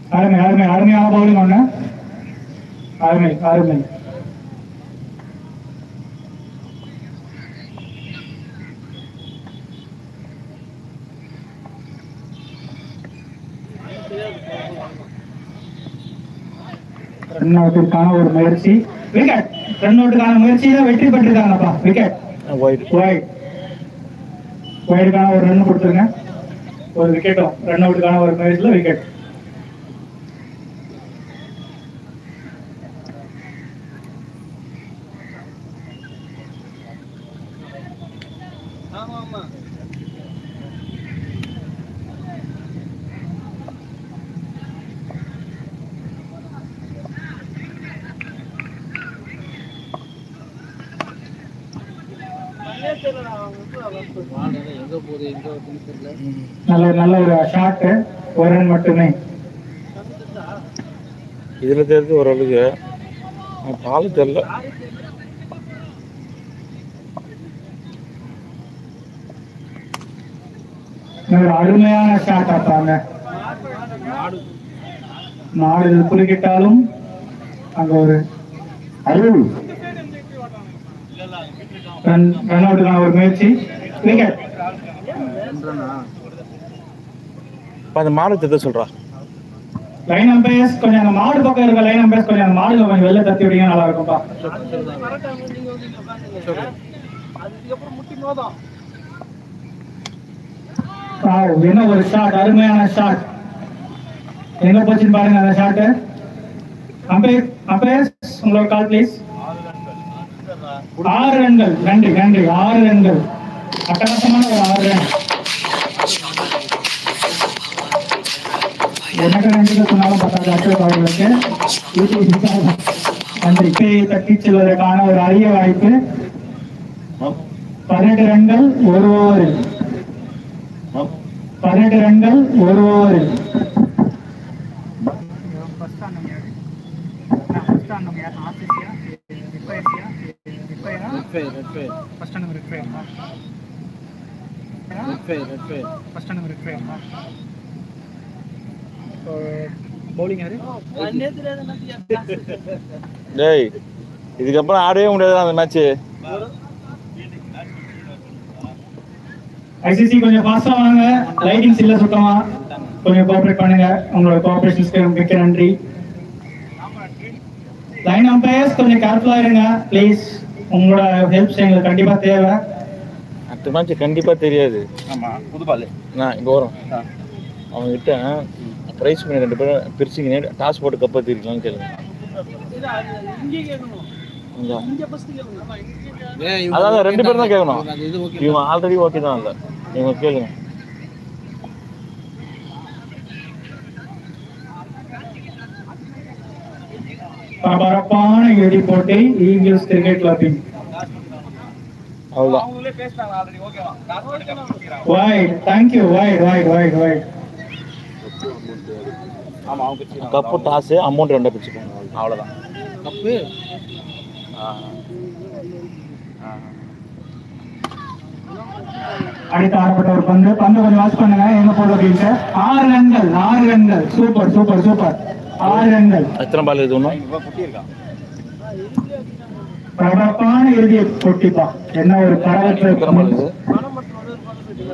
அருமை அருமை அருமையான பவுலிங் ஒண்ணு அருமை அருமை ரன் அவுட்டிற்கான ஒரு முயற்சி விக்கெட் ரன் அவுட்டுக்கான முயற்சியில வெற்றி பெற்றிருக்காங்கப்பா விக்கெட் ஒயிட் ஒயிட் ஒயிடுக்கான ஒரு ரன் கொடுத்துருங்க ஒரு விக்கெட்டும் ரன் அவுட்டுக்கான ஒரு முயற்சியில விக்கெட் எங்க போகுது எங்க வருதுன்னு தெரியல நல்ல நல்ல ஒரு ஷாட் ஒரு ரன் மட்டுமே இதுல தெரிஞ்சு ஓரளவுக்கு ஆனா பால் தெரியல ஒரு அருமையான ஷாட் ஆப்பாங்க நாடு குறுக்கிட்டாலும் அங்க ஒரு அருள் ரன் ரன் அவுட்டுக்கான ஒரு முயற்சி விக்கெட் இப்போ அந்த மாடு தெரிய சொல்றா லைன் அம்பையர்ஸ் கொஞ்சம் அந்த மாடு பக்கம் இருக்க லைன் அம்பையர்ஸ் கொஞ்சம் அந்த மாடுல கொஞ்சம் வெளில தத்தி விட்டீங்க நல்லா இருக்கும்பா அதுக்கப்புறம் முட்டி மோதம் Wow, என்ன ஒரு ஷாட் அருமையான ஷாட் எங்க போச்சுன்னு பாருங்க அந்த ஷாட் அம்பையர் அம்பையர்ஸ் உங்களோட கால் ப்ளீஸ் ஆறு ரன்கள் நன்றி நன்றி ஆறு ரன்கள் அட்டகாசமான ஒரு ஆறு ரன் எனக்கு நன்றிகள் சொன்னாலும் பத்தாது அசோக் அவர்களுக்கு நன்றி பேயை தட்டி செல்வதற்கான ஒரு அரிய வாய்ப்பு பதினெட்டு ரன்கள் ஒரு ஓவரில் பதினெட்டு ரன்கள் ஒரு ஓவரில் red fire red fire red fire red fire bowling யாரு டேய் இதுக்கப்புறம் ஆடவே முடியாது அந்த மேட்ச் ஐசிசி கொஞ்சம் ஃபாஸ்டா வாங்க லைட்டிங்ஸ் இல்ல சுத்தமா கொஞ்சம் கோஆபரேட் பண்ணுங்க உங்களோட கோஆபரேஷன்ஸ்க்கு மிக்க நன்றி லைன் அம்பையர்ஸ் கொஞ்சம் கேர்ஃபுல்லா இருங்க ப்ளீஸ் உங்களோட ஹெல்ப்ஸ் எங்களுக்கு கண்டிப்பா தேவை அடுத்த மேட்ச் கண்டிப்பா தெரியாது ஆமா புது பால் நான் இங்க வரோம் அவங்ககிட்ட ப்ரைஸ் பண்ணி ரெண்டு பேரும் பிரிச்சுக்கினே டாஸ் போட்டு கப்பா தீர்க்கலாம்னு கேளுங்க இங்கே கேட்கணும் இங்க. இங்கே ஃபர்ஸ்ட் கேட்கணும் அதான் ரெண்டு பேரும் தான் கேட்கணும் அது இது ஓகே இவங்க ஆல்ரெடி ஓகே தான் இல்லை இவங்க கேளுங்க பரபரப்பான இறுதி போட்டி ஈகிள்ஸ் கிரிக்கெட் கிளப்பிங் அவ்வளோதான் அவங்களே பேசினாங்க ஆல்ரெடி ஓகேவா லாஸ்ட் போட்டு cup wide thank you wide wide wide wide ஆமா அவங்க பிடிச்சி கப்பு டாஸ் அமௌண்ட் ரெண்டா பிரிச்சுக்கோங்க அவ்வளோதான் கப்பு அடுத்து ஆடப்பட்ட ஒரு பந்து பந்து கொஞ்சம் வாட்ச் பண்ணுங்க எங்க போகுது அப்படின்ட்டு ஆறு ரன்கள் ஆறு ரன்கள் சூப்பர் சூப்பர் சூப்பர் ஆறு ரன்கள் எத்தனை பால் இது ஒன்றும் இவன் குட்டி இருக்கான் பரபரப்பான இறுதி போட்டிப்பா என்ன ஒரு எத்தனை பால் பரபரப்பு இது